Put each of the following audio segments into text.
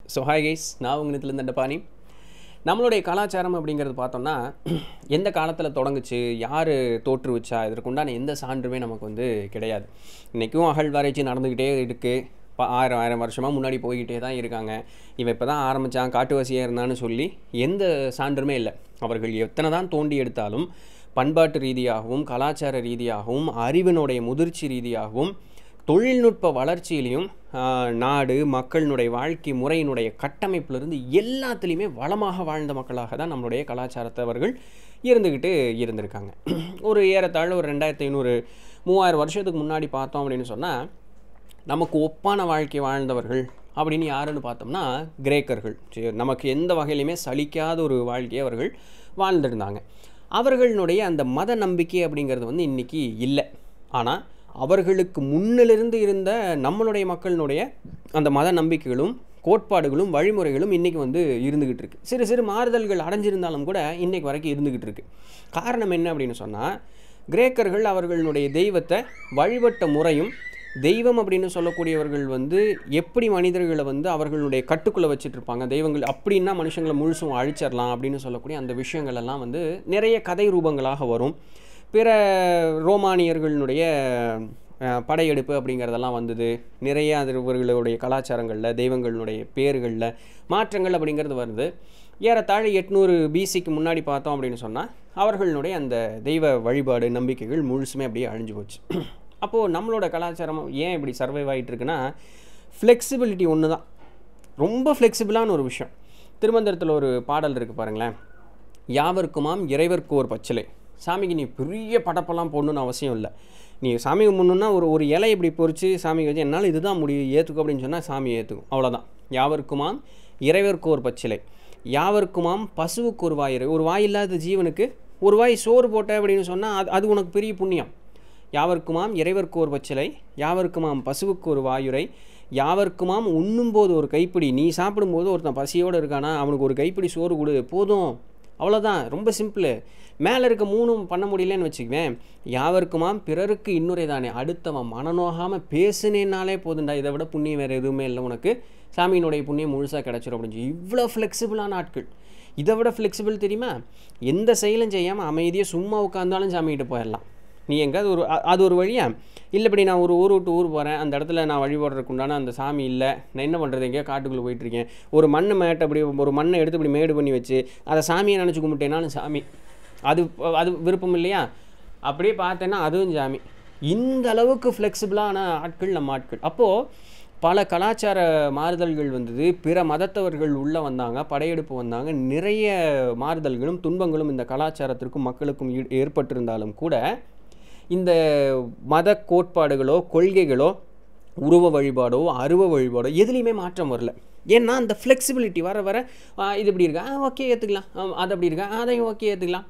so hi guys நான் உங்கள் இந்த பாணி நம்மளுடைய கலாச்சாரம் அப்படிங்கிறது பார்த்தோம்னா எந்த காலத்தில் தொடங்குச்சு யார் தோற்றுவிச்சா இதற்குண்டான எந்த சான்றுமே நமக்கு வந்து கிடையாது இன்றைக்கும் அகழ்வாராய்ச்சி நடந்துக்கிட்டே இருக்குது இப்போ ஆயிரம் ஆயிரம் வருஷமாக முன்னாடி போய்கிட்டே தான் இருக்காங்க இவன் இப்போ தான் ஆரம்பித்தான் காட்டுவாசியாக இருந்தான்னு சொல்லி எந்த சான்றுமே இல்லை அவர்கள் எத்தனை தான் தோண்டி எடுத்தாலும் பண்பாட்டு ரீதியாகவும் கலாச்சார ரீதியாகவும் அறிவினுடைய முதிர்ச்சி ரீதியாகவும் தொழில்நுட்ப வளர்ச்சியிலையும் ஆஹ், நாடு மக்களினுடைய வாழ்க்கை முறையினுடைய கட்டமைப்பிலிருந்து எல்லாத்துலேயுமே வளமாக வாழ்ந்த மக்களாக தான் நம்மளுடைய கலாச்சாரத்தை அவர்கள் இருந்துக்கிட்டு இருந்திருக்காங்க ஒரு ஏறத்தாழ ஒரு ரெண்டாயிரத்தி ஐநூறு மூவாயிரம் வருஷத்துக்கு முன்னாடி பார்த்தோம் அப்படின்னு சொன்னால் நமக்கு ஒப்பான வாழ்க்கை வாழ்ந்தவர்கள் அப்படின்னு யாருன்னு பார்த்தோம்னா கிரேக்கர்கள் சரி, நமக்கு எந்த வகையிலுமே சலிக்காத ஒரு வாழ்க்கையை அவர்கள் வாழ்ந்திருந்தாங்க அவர்களுடைய அந்த மத நம்பிக்கை அப்படிங்கிறது வந்து இன்றைக்கி இல்லை ஆனால் அவர்களுக்கு முன்னிலிருந்து இருந்த நம்மளுடைய மக்களினுடைய அந்த மத நம்பிக்கைகளும் கோட்பாடுகளும் வழிமுறைகளும் இன்றைக்கி வந்து இருந்துக்கிட்டு இருக்கு சிறு சிறு மாறுதல்கள் அடைஞ்சிருந்தாலும் கூட இன்றைக்கு வரைக்கும் இருந்துக்கிட்டு இருக்கு காரணம் என்ன அப்படின்னு சொன்னால் கிரேக்கர்கள் அவர்களுடைய தெய்வத்தை வழிபட்ட முறையும் தெய்வம் அப்படின்னு சொல்லக்கூடியவர்கள் வந்து எப்படி மனிதர்களை வந்து அவர்களுடைய கட்டுக்குள்ளே வச்சுட்டு இருப்பாங்க தெய்வங்கள் அப்படின்னா மனுஷங்களை முழுசும் அழிச்சிடலாம் அப்படின்னு சொல்லக்கூடிய அந்த விஷயங்கள் எல்லாம் வந்து நிறைய கதை ரூபங்களாக வரும் பிற ரோமானியர்களுடைய அஹ், படையெடுப்பு அப்படிங்கிறதெல்லாம் வந்தது நிறைய அது இவர்களுடைய கலாச்சாரங்களில் தெய்வங்களுடைய பேர்களில் மாற்றங்கள் அப்படிங்கிறது வருது ஏறத்தாழ எட்நூறு பிசிக்கு முன்னாடி பார்த்தோம் அப்படின்னு சொன்னால் அவர்களுடைய அந்த தெய்வ வழிபாடு நம்பிக்கைகள் முழுசுமே அப்படியே அழிஞ்சு போச்சு அப்போது நம்மளோட கலாச்சாரம் ஏன் இப்படி சர்வைவ் ஆகிட்டு இருக்குன்னா ஃப்ளெக்சிபிலிட்டி ஒன்று தான் ரொம்ப ஃப்ளெக்சிபிளான ஒரு விஷயம் திருமந்திரத்தில் ஒரு பாடல் இருக்குது பாருங்களேன் யாவருக்குமாம் இறைவர்க்கு ஒரு பச்சிலை சாமிக்கு நீ பெரிய படப்பெல்லாம் போடணுன்னு அவசியம் இல்லை நீ சாமி முன்னுன்னா ஒரு ஒரு இலை இப்படி பொறிச்சு சாமிக்கு வச்சு என்னால் இதுதான் முடியும் ஏற்றுக்கும் அப்படின்னு சொன்னால் சாமி ஏற்றுக்கும் அவ்வளோதான் யாவருக்குமாம் இறைவர்க்கு ஒரு பச்சிலை யாவருக்குமாம் பசுவுக்கு ஒரு வாய் இறை ஒரு வாய் இல்லாத ஜீவனுக்கு ஒரு வாய் சோறு போட்ட அப்படின்னு சொன்னால் அது அது உனக்கு பெரிய புண்ணியம் யாவர்க்குமாம் இறைவர்க்கு ஒரு பச்சிலை யாவர்க்குமாம் பசுவுக்கு ஒரு வாயுரை யாவர்க்குமாம் உண்ணும்போது ஒரு கைப்பிடி நீ சாப்பிடும்போது ஒருத்தன் பசியோடு இருக்கானா அவனுக்கு ஒரு கைப்பிடி சோறு கொடு போதும் அவ்வளோதான் ரொம்ப சிம்பிள் மேலே இருக்க மூணும் பண்ண முடியலன்னு வச்சுக்குவேன் யாவருக்குமாம் பிறருக்கு இன்னுரை தானே அடுத்தவன் மனநோகாமல் பேசுனேனாலே போதுண்டா இதை விட புண்ணியம் வேறு எதுவுமே இல்லை உனக்கு சாமியினுடைய புண்ணியம் முழுசாக கிடச்சிரும் அப்படின்னு சொல்லி இவ்வளோ ஃப்ளெக்சிபிளான ஆட்கள் இதை விட ஃப்ளெக்சிபிள் தெரியுமா எந்த செயலும் செய்யாமல் அமைதியாக சும்மா உட்காந்தாலும் சாமிகிட்ட போயிடலாம் நீ எங்கேயாவது ஒரு அ- அது ஒரு வழியா இல்லை இப்படி நான் ஒரு ஊர் விட்டு ஊர் போகிறேன் அந்த இடத்துல நான் வழிபடுறதுக்கு உண்டான அந்த சாமி இல்லை நான் என்ன பண்ணுறது எங்கேயோ காட்டுக்குள்ளே போயிட்டுருக்கேன் ஒரு மண் மேட்டை அப்படி ஒரு மண்ணை எடுத்து இப்படி மேடு பண்ணி வச்சு அதை சாமியை நினச்சி கும்பிட்டேனாலும் சாமி அது அது விருப்பம் இல்லையா அப்படியே பார்த்தேன்னா அதுவும் சாமி இந்த அளவுக்கு ஃப்ளெக்சிபிளான ஆட்கள் நம்ம ஆட்கள் அப்போது பல கலாச்சார மாறுதல்கள் வந்தது பிற மதத்தவர்கள் உள்ளே வந்தாங்க படையெடுப்பு வந்தாங்க நிறைய மாறுதல்களும் துன்பங்களும் இந்த கலாச்சாரத்திற்கும் மக்களுக்கும் ஈ- ஏற்பட்டிருந்தாலும் கூட இந்த மத கோட்பாடுகளோ கொள்கைகளோ உருவ வழிபாடோ அருவ வழிபாடோ எதுலேயுமே மாற்றம் வரல ஏன்னா அந்த ஃப்ளெக்சிபிலிட்டி வர வர ஆ, இது இப்படி இருக்கா ஓகே ஏற்றுக்கலாம் அது அப்படி இருக்கா அதையும் ஓகே ஏற்றுக்கலாம்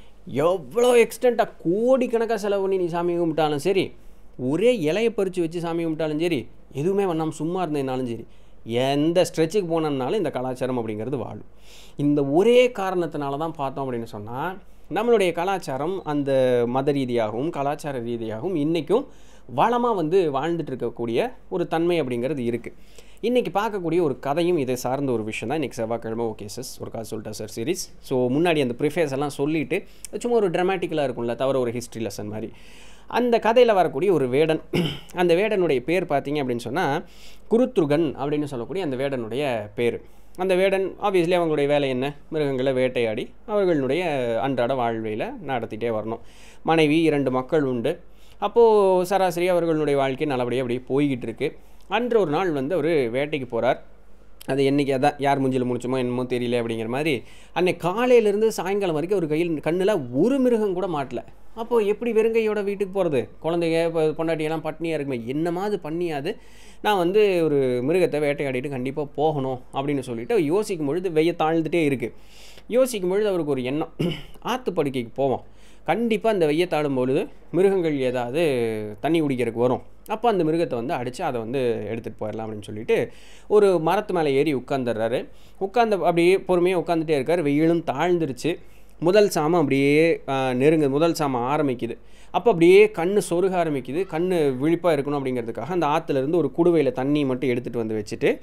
எவ்வளோ எக்ஸ்டெண்ட்டாக கோடிக்கணக்காக செலவு பண்ணி நீ சாமி கும்பிட்டாலும் சரி ஒரே இலையை பறித்து வச்சு சாமி கும்பிட்டாலும் சரி எதுவுமே பண்ணாமல் சும்மா இருந்தேனாலும் சரி எந்த ஸ்ட்ரெச்சுக்கு போனோம்னாலும் இந்த கலாச்சாரம் அப்படிங்கிறது வாழும் இந்த ஒரே காரணத்தினால தான் பார்த்தோம் அப்படின்னு சொன்னால் நம்மளுடைய கலாச்சாரம் அந்த மத ரீதியாகவும் கலாச்சார ரீதியாகவும் இன்றைக்கும் வளமாக வந்து வாழ்ந்துட்டு இருக்கக்கூடிய ஒரு தன்மை அப்படிங்கிறது இருக்குது இன்றைக்கி பார்க்கக்கூடிய ஒரு கதையும் இதை சார்ந்த ஒரு விஷயம் தான் இன்றைக்கி செவ்வாய்க்கிழமை ஓகே சார் ஒரு காசு சொல்லிட்டா சார் சீரிஸ் ஸோ முன்னாடி அந்த ப்ரிஃபேஸ் எல்லாம் சொல்லிட்டு சும்மா ஒரு ட்ராமாட்டிக்கலாக இருக்கும்ல தவிர ஒரு ஹிஸ்ட்ரி லெசன் மாதிரி அந்த கதையில் வரக்கூடிய ஒரு வேடன் அந்த வேடனுடைய பேர் பார்த்தீங்க அப்படின்னு சொன்னால் குருத்ருகன் அப்படின்னு சொல்லக்கூடிய அந்த வேடனுடைய பேர் அந்த வேடன் ஆப்வியஸ்லி அவங்களுடைய வேலை என்ன மிருகங்களை வேட்டையாடி அவர்களுடைய அன்றாட வாழ்வையில் நடத்திட்டே வரணும் மனைவி இரண்டு மக்கள் உண்டு அப்போது சராசரி அவர்களுடைய வாழ்க்கை நல்லபடியாக அப்படியே போய்கிட்டு இருக்கு அன்று ஒரு நாள் வந்து அவர் வேட்டைக்கு போகிறார் அது என்றைக்கு அதான் யார் மூஞ்சில் முடிச்சோமோ என்னமோ தெரியல அப்படிங்கிற மாதிரி அன்னைக்கு காலையிலேருந்து சாயங்காலம் வரைக்கும் ஒரு கையில் கண்ணில் ஒரு மிருகம் கூட மாட்டல அப்போது எப்படி வெறுங்கையோட வீட்டுக்கு போகிறது குழந்தைங்க இப்போ பொண்டாட்டியெல்லாம் பட்னியாக இருக்குமே என்னமாவது பண்ணியாது நான் வந்து ஒரு மிருகத்தை வேட்டையாடிட்டு கண்டிப்பாக போகணும் அப்படின்னு சொல்லிட்டு அவர் யோசிக்கும் பொழுது வெய்ய தாழ்ந்துட்டே இருக்குது யோசிக்கும் பொழுது அவருக்கு ஒரு எண்ணம் ஆற்று படுக்கைக்கு போவோம் கண்டிப்பாக அந்த வெய்ய தாழும் பொழுது மிருகங்கள் ஏதாவது தண்ணி குடிக்கிறதுக்கு வரும் அப்போ அந்த மிருகத்தை வந்து அடித்து அதை வந்து எடுத்துகிட்டு போயிடலாம் அப்படின்னு சொல்லிட்டு ஒரு மரத்து மேலே ஏறி உட்காந்துடுறாரு உட்காந்த அப்படியே பொறுமையாக உட்காந்துட்டே இருக்கார் வெயிலும் தாழ்ந்துருச்சு முதல் சாமம் அப்படியே ஆ, நெருங்க முதல் சாமம் ஆரம்பிக்குது அப்போ அப்படியே கண்ணு சொருக ஆரம்பிக்குது கண்ணு விழிப்பாக இருக்கணும் அப்படிங்கிறதுக்காக அந்த ஆற்றுலேருந்து ஒரு குடுவையில் தண்ணி மட்டும் எடுத்துகிட்டு வந்து வச்சுட்டு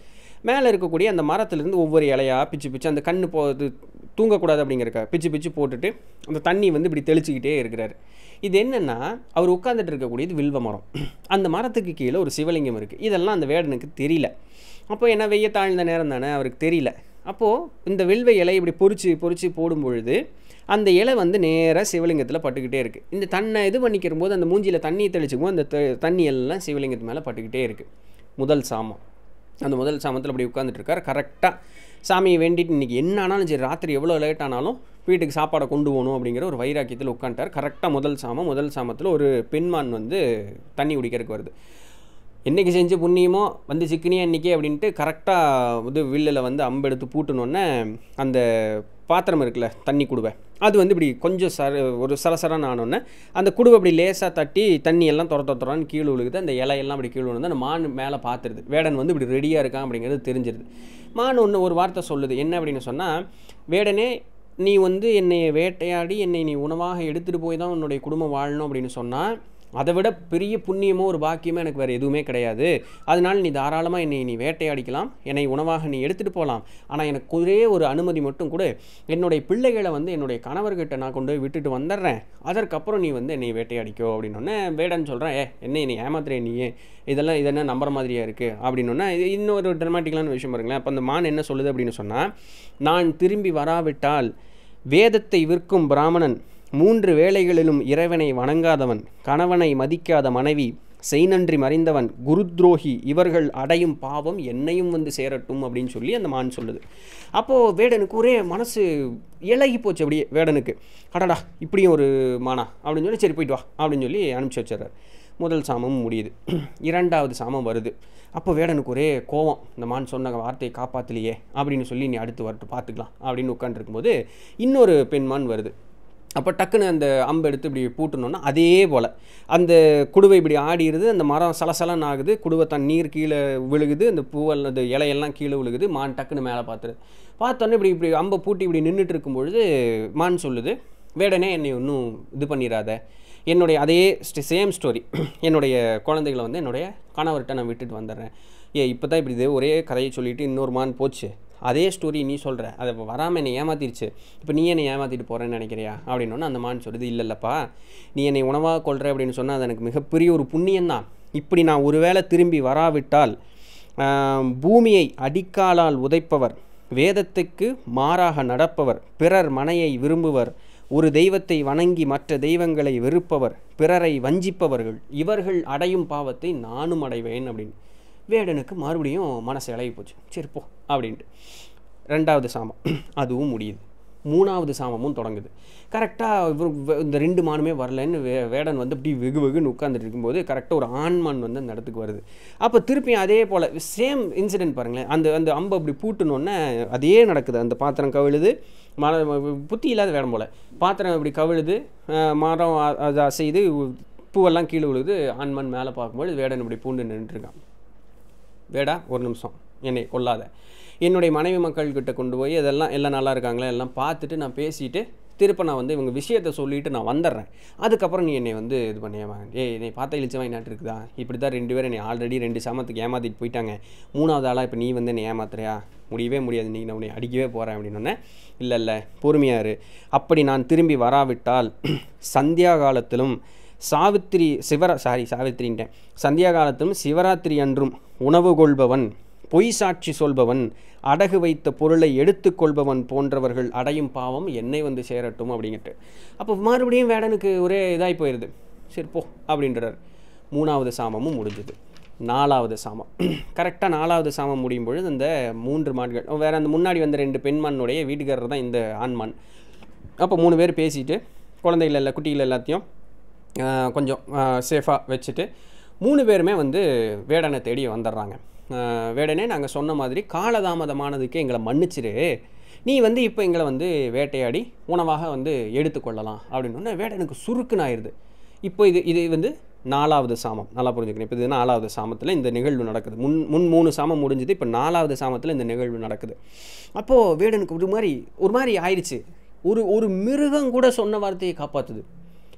மேலே இருக்கக்கூடிய அந்த மரத்துலேருந்து ஒவ்வொரு இலையாக பிச்சு பிச்சு அந்த கண்ணு போ இது தூங்கக்கூடாது அப்படிங்கிறக்க பிச்சு பிச்சு போட்டுட்டு அந்த தண்ணி வந்து இப்படி தெளிச்சிக்கிட்டே இருக்கிறாரு இது என்னென்னா அவர் உட்காந்துட்டு இருக்கக்கூடியது வில்வ மரம் அந்த மரத்துக்கு கீழே ஒரு சிவலிங்கம் இருக்குது இதெல்லாம் அந்த வேடனுக்கு தெரியல அப்போ என்ன வெய்ய தாழ்ந்த நேரம் தானே அவருக்கு தெரியல அப்போது இந்த வில்வ இலை இப்படி பொறிச்சு பொறிச்சு போடும் பொழுது அந்த இலை வந்து நேராக சிவலிங்கத்தில் பட்டுக்கிட்டே இருக்குது இந்த தன்னை இது பண்ணிக்கிற போது அந்த மூஞ்சியில் தண்ணி தெளிச்சுக்கும் அந்த த- தண்ணி எல்லாம் சிவலிங்கத்து மேலே பட்டுக்கிட்டே இருக்குது முதல் சாமம் அந்த முதல் சாமத்தில் அப்படி உட்காந்துட்டு இருக்கார் கரெக்டாக சாமியை வேண்டிட்டு இன்றைக்கி என்ன ஆனாலும் சரி ராத்திரி எவ்வளோ லேட் ஆனாலும் வீட்டுக்கு சாப்பாடை கொண்டு போகணும் அப்படிங்கிற ஒரு வைராக்கியத்தில் உட்காந்துட்டார் கரெக்டாக முதல் சாமம் முதல் சாமத்தில் ஒரு பெண்மான் வந்து தண்ணி குடிக்கிறதுக்கு வருது என்னைக்கு செஞ்ச புண்ணியமோ வந்து சிக்கினியா இன்றைக்கி அப்படின்ட்டு கரெக்டாக இது வில்லில் வந்து அம்பெடுத்து பூட்டினோன்னே அந்த பாத்திரம் இருக்குல்ல தண்ணி குடுவை அது வந்து இப்படி கொஞ்சம் சர ஒரு சரசரன்னு ஆனோடனே அந்த குடுவை அப்படி லேசாக தட்டி தண்ணி எல்லாம் துர துர துறன்னு கீழே விழுகுது அந்த இலையெல்லாம் அப்படி கீழே விழுந்து அந்த மான் மேலே பார்த்துருது வேடன் வந்து இப்படி ரெடியாக இருக்கான் அப்படிங்கிறது தெரிஞ்சிருது மான் ஒன்று ஒரு வார்த்தை சொல்லுது என்ன அப்படின்னு சொன்னால் வேடனே நீ வந்து என்னை வேட்டையாடி என்னை நீ உணவாக எடுத்துகிட்டு போய் தான் உன்னுடைய குடும்பம் வாழணும் அப்படின்னு சொன்னால் அதை விட பெரிய புண்ணியமோ ஒரு பாக்கியமோ எனக்கு வேறு எதுவுமே கிடையாது அதனால் நீ தாராளமாக என்னை நீ வேட்டையாடிக்கலாம் என்னை உணவாக நீ எடுத்துகிட்டு போகலாம் ஆனால் எனக்கு ஒரே ஒரு அனுமதி மட்டும் கூட என்னுடைய பிள்ளைகளை வந்து என்னுடைய கணவர்கிட்ட நான் கொண்டு போய் விட்டுட்டு வந்துடுறேன் அதற்கப்புறம் நீ வந்து என்னை வேட்டையாடிக்கோ அப்படின்னோடனே வேடன்னு சொல்கிறேன் ஏ என்னை நீ ஏமாத்துறே நீயே இதெல்லாம் இதென்ன நம்புற மாதிரியா இருக்குது அப்படின்னோன்னா இது இன்னொரு ட்ரமாட்டிக்கலான விஷயம் பாருங்களேன் அப்போ அந்த மான் என்ன சொல்லுது அப்படின்னு சொன்னால் நான் திரும்பி வராவிட்டால் வேதத்தை விற்கும் பிராமணன் மூன்று வேளைகளிலும் இறைவனை வணங்காதவன் கணவனை மதிக்காத மனைவி செய்நன்றி மறைந்தவன் குருத்ரோகி இவர்கள் அடையும் பாவம் என்னையும் வந்து சேரட்டும் அப்படின்னு சொல்லி அந்த மான் சொல்லுது அப்போது வேடனுக்கு ஒரே மனசு இலகி போச்சு அப்படியே வேடனுக்கு அடடா இப்படியும் ஒரு மானா அப்படின்னு சொல்லி சரி போயிட்டு வா அப்படின்னு சொல்லி அனுப்பிச்சி வச்சிடுறாரு முதல் சாமம் முடியுது இரண்டாவது சாமம் வருது அப்போ வேடனுக்கு ஒரே கோவம் இந்த மான் சொன்ன வார்த்தையை காப்பாற்றலையே அப்படின்னு சொல்லி நீ அடுத்து வரட்டு பார்த்துக்கலாம் அப்படின்னு உட்காந்துருக்கும்போது இன்னொரு பெண்மான் வருது அப்போ டக்குன்னு அந்த அம்பு எடுத்து இப்படி பூட்டணுன்னா அதே போல் அந்த குடுவை இப்படி ஆடிடுது அந்த மரம் சலசலன்னு ஆகுது குடுவை தண்ணீர் கீழே விழுகுது அந்த பூவல் அந்த இலையெல்லாம் கீழே விழுகுது மான் டக்குன்னு மேலே பார்த்துருது பார்த்தோன்னே இப்படி இப்படி அம்பை பூட்டி இப்படி நின்றுட்டு இருக்கும் பொழுது மான் சொல்லுது வேடனே என்னை இன்னும் இது பண்ணிடாத என்னுடைய அதே சேம் ஸ்டோரி என்னுடைய குழந்தைகளை வந்து என்னுடைய கணவர்கிட்ட நான் விட்டுட்டு வந்துடுறேன் ஏ இப்போ தான் இப்படி இது ஒரே கதையை சொல்லிட்டு இன்னொரு மான் போச்சு அதே ஸ்டோரி நீ சொல்கிற அதை வராமல் என்னை ஏமாத்திருச்சு இப்போ நீ என்னை ஏமாற்றிட்டு போகிறேன்னு நினைக்கிறியா அப்படின்னோன்னு அந்த மான் சொல்லுது இல்லை இல்லைப்பா நீ என்னை உணவாக கொள்கிற அப்படின்னு சொன்னால் அது எனக்கு மிகப்பெரிய ஒரு புண்ணியம்தான் இப்படி நான் ஒருவேளை திரும்பி வராவிட்டால் ஆம், பூமியை அடிக்காலால் உதைப்பவர் வேதத்துக்கு மாறாக நடப்பவர் பிறர் மனையை விரும்புவர் ஒரு தெய்வத்தை வணங்கி மற்ற தெய்வங்களை வெறுப்பவர் பிறரை வஞ்சிப்பவர்கள் இவர்கள் அடையும் பாவத்தை நானும் அடைவேன் அப்படின்னு வேடனுக்கு மறுபடியும் மனசு இலகி போச்சு சரி போ அப்படின்ட்டு ரெண்டாவது சாமம் அதுவும் முடியுது மூணாவது சாமமும் தொடங்குது கரெக்டாக இவர் வ- இந்த ரெண்டு மானுமே வரலன்னு வே வேடன் வந்து அப்படி வெகு வெகுன்னு உட்காந்துட்டு இருக்கும்போது கரெக்டாக ஒரு ஆண்மான் வந்து அந்த இடத்துக்கு வருது அப்போ திருப்பி அதே போல் சேம் இன்சிடென்ட் பாருங்களேன் அந்த அந்த அம்பு அப்படி பூட்டினோன்னே அதே நடக்குது அந்த பாத்திரம் கவிழுது மர புத்தி இல்லாத வேடம் போல் பாத்திரம் இப்படி கவிழுது அஹ் மரம் அ- அது அசைது பூவெல்லாம் கீழே விழுது ஆண்மன் மேலே பார்க்கும்போது வேடன் இப்படி பூண்டு நின்றுட்டுருக்கான் வேடா ஒரு நிமிஷம் என்னை கொல்லாத என்னுடைய மனைவி மக்கள்கிட்ட கொண்டு போய் அதெல்லாம் எல்லாம் நல்லா இருக்காங்களா எல்லாம் பார்த்துட்டு நான் பேசிட்டு திருப்ப நான் வந்து இவங்க விஷயத்த சொல்லிட்டு நான் வந்துடுறேன் அதுக்கப்புறம் நீ என்னை வந்து இது பண்ணியவா ஏய் என்னை பார்த்த இழிச்சவன் என்ன இருக்குதா இப்படி தான் ரெண்டு பேரும் என்னை ஆல்ரெடி ரெண்டு சாமத்துக்கு ஏமாத்திட்டு போயிட்டாங்க மூணாவது ஆளாக இப்போ நீ வந்து என்னை ஏமாத்துறியா முடியவே முடியாது நீ நான் உன்னை அடிக்கவே போகிறேன் அப்படின்னோடனே இல்லை இல்லை பொறுமையாரு அப்படி நான் திரும்பி வராவிட்டால் சந்தியா காலத்திலும் சாவித்திரி சிவரா சாரி சாவித்திரின்ட்டேன் சந்தியா காலத்திலும் சிவராத்திரி அன்றும் உணவு கொள்பவன் பொய் சாட்சி சொல்பவன் அடகு வைத்த பொருளை எடுத்துக்கொள்பவன் போன்றவர்கள் அடையும் பாவம் என்னை வந்து சேரட்டும் அப்படிங்கிட்டு அப்போ மறுபடியும் வேடனுக்கு ஒரே இதாகி போயிடுது சரி போ அப்படின்றார் மூணாவது சாமமும் முடிஞ்சுது நாலாவது சாமம் கரெக்டாக நாலாவது சாமம் முடியும் பொழுது அந்த மூன்று மான்கள் வேற அந்த முன்னாடி வந்த ரெண்டு பெண்மானுடைய வீட்டுக்காரர் தான் இந்த ஆண்மான் அப்போ மூணு பேர் பேசிட்டு குழந்தைகள் எல்லா குட்டிகள் எல்லாத்தையும் ஆஹ், கொஞ்சம் சேஃபாக வச்சுட்டு மூணு பேருமே வந்து வேடனை தேடி வந்துடுறாங்க ஆஹ், வேடனே நாங்கள் சொன்ன மாதிரி காலதாமதமானதுக்கு எங்களை மன்னிச்சிரு நீ வந்து இப்போ எங்களை வந்து வேட்டையாடி உணவாக வந்து எடுத்துக்கொள்ளலாம் அப்படின்னோடனே வேடனுக்கு சுருக்குன்னு ஆயிடுது இப்போ இது இது வந்து நாலாவது சாமம் நல்லா புரிஞ்சுக்கணும் இப்போ இது நாலாவது சாமத்தில் இந்த நிகழ்வு நடக்குது முன் முன் மூணு சாமம் முடிஞ்சது இப்போ நாலாவது சாமத்தில் இந்த நிகழ்வு நடக்குது அப்போது வேடனுக்கு ஒரு மாதிரி ஒரு மாதிரி ஆயிடுச்சு ஒரு ஒரு மிருகம் கூட சொன்ன வார்த்தையை காப்பாற்றுது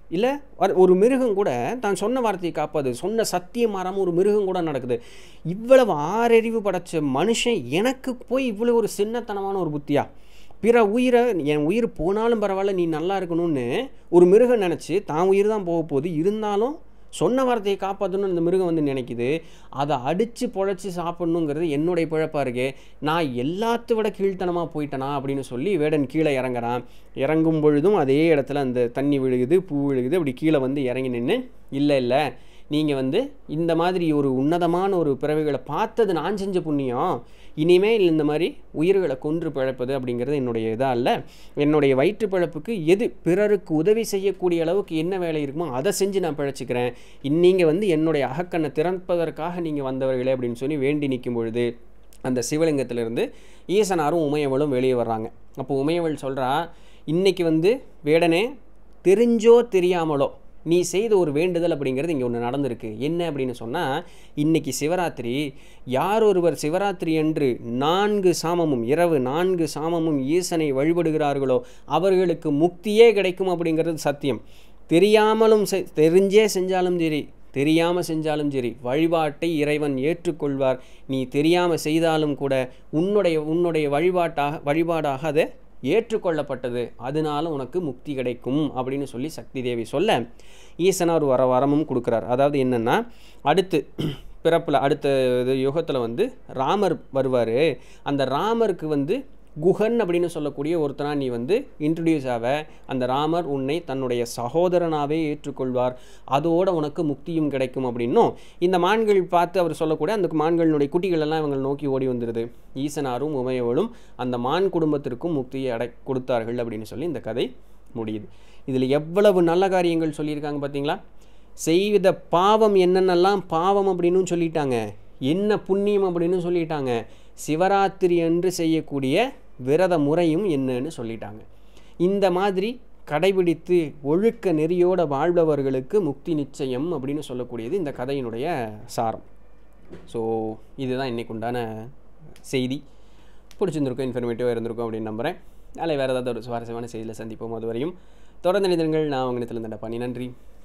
இல்லை ஒரு மிருகம் கூட தான் சொன்ன வார்த்தையை காப்பாது சொன்ன சத்தியம் மாறாமல் ஒரு மிருகம் கூட நடக்குது இவ்வளவு ஆறறிவு படைச்ச மனுஷன் எனக்கு போய் இவ்வளோ ஒரு சின்னத்தனமான ஒரு புத்தியா பிற உயிரை என் உயிர் போனாலும் பரவாயில்ல நீ நல்லா இருக்கணும்னு ஒரு மிருகம் நினச்சி தான் உயிர் தான் போக போகுது இருந்தாலும் சொன்ன வார்த்தையை காப்பாற்றணும்னு இந்த மிருகம் வந்து நினைக்குது அதை அடித்து பொழைச்சி சாப்பிட்ணுங்கிறது என்னுடைய பிழப்பாக இருக்கே நான் எல்லாத்த விட கீழ்த்தனமாக போயிட்டேனா அப்படின்னு சொல்லி வேடன் கீழே இறங்குறான் இறங்கும் பொழுதும் அதே இடத்துல அந்த தண்ணி விழுகுது பூ விழுகுது அப்படி கீழே வந்து இறங்கி நின்று இல்லை இல்லை நீங்கள் வந்து இந்த மாதிரி ஒரு உன்னதமான ஒரு பிறவைகளை பார்த்தது நான் செஞ்ச புண்ணியம் இனிமேல் இந்த மாதிரி உயிர்களை கொன்று பிழைப்பது அப்படிங்கிறது என்னுடைய இதாக இல்லை என்னுடைய வயிற்று பிழப்புக்கு எது பிறருக்கு உதவி செய்யக்கூடிய அளவுக்கு என்ன வேலை இருக்குமோ அதை செஞ்சு நான் பிழைச்சிக்கிறேன் நீங்கள் வந்து என்னுடைய அகக்கண்ணை திறப்பதற்காக நீங்கள் வந்தவர்களே அப்படின்னு சொல்லி வேண்டி நிற்கும் பொழுது அந்த சிவலிங்கத்திலிருந்து ஈசனாரும் உமையவளும் வெளியே வர்றாங்க அப்போ உமையவள் சொல்கிறா இன்னைக்கு வந்து வேடனே தெரிஞ்சோ தெரியாமலோ நீ செய்த ஒரு வேண்டுதல் அப்படிங்கிறது இங்கே ஒன்று நடந்திருக்கு என்ன அப்படின்னு சொன்னால் இன்னைக்கு சிவராத்திரி யார் ஒருவர் சிவராத்திரி அன்று நான்கு சாமமும் இரவு நான்கு சாமமும் ஈசனை வழிபடுகிறார்களோ அவர்களுக்கு முக்தியே கிடைக்கும் அப்படிங்கிறது சத்தியம் தெரியாமலும் செ- தெரிஞ்சே செஞ்சாலும் சரி தெரியாமல் செஞ்சாலும் சரி வழிபாட்டை இறைவன் ஏற்றுக்கொள்வார் நீ தெரியாமல் செய்தாலும் கூட உன்னுடைய உன்னுடைய வழிபாட்டாக வழிபாடாக அதை ஏற்றுக்கொள்ளப்பட்டது அதனால உனக்கு முக்தி கிடைக்கும் அப்படின்னு சொல்லி சக்தி தேவி சொல்ல ஈசனார் வர வரமும் கொடுக்குறார் அதாவது என்னென்னா அடுத்து பிறப்பில் அடுத்த இது யுகத்தில் வந்து ராமர் வருவார் அந்த ராமருக்கு வந்து குஹன் அப்படின்னு சொல்லக்கூடிய ஒருத்தனா நீ வந்து இன்ட்ரடியூஸ் ஆவ அந்த ராமர் உன்னை தன்னுடைய சகோதரனாவே ஏற்றுக்கொள்வார் அதோட உனக்கு முக்தியும் கிடைக்கும் அப்படின்னும் இந்த மான்கள் பார்த்து அவர் சொல்லக்கூடிய அந்த மான்களினுடைய குட்டிகள் எல்லாம் இவங்களை நோக்கி ஓடி வந்துடுது ஈசனாரும் உமையவளும் அந்த மான் குடும்பத்திற்கும் முக்தியை அடை கொடுத்தார்கள் அப்படின்னு சொல்லி இந்த கதை முடியுது இதில் எவ்வளவு நல்ல காரியங்கள் சொல்லியிருக்காங்க பார்த்தீங்களா செய்த பாவம் என்னென்னலாம் பாவம் அப்படின்னு சொல்லிட்டாங்க என்ன புண்ணியம் அப்படின்னு சொல்லிட்டாங்க சிவராத்திரி அன்று செய்யக்கூடிய விரத முறையும் என்னன்னு சொல்லிட்டாங்க இந்த மாதிரி கடைபிடித்து ஒழுக்க நெறியோட வாழ்பவர்களுக்கு முக்தி நிச்சயம் அப்படின்னு சொல்லக்கூடியது இந்த கதையினுடைய சாரம் ஸோ இதுதான் இன்னைக்கு உண்டான செய்தி பிடிச்சிருந்திருக்கும் இன்ஃபர்மேட்டிவாக இருந்திருக்கும் அப்படின்னு நம்புகிறேன் நாளை வேறு ஏதாவது ஒரு சுவாரஸ்யமான செய்தியில் சந்திப்போம் அதுவரையும் தொடர்ந்து நிதங்கள் நான் உங்கள் நிலத்தில் பண்ணி நன்றி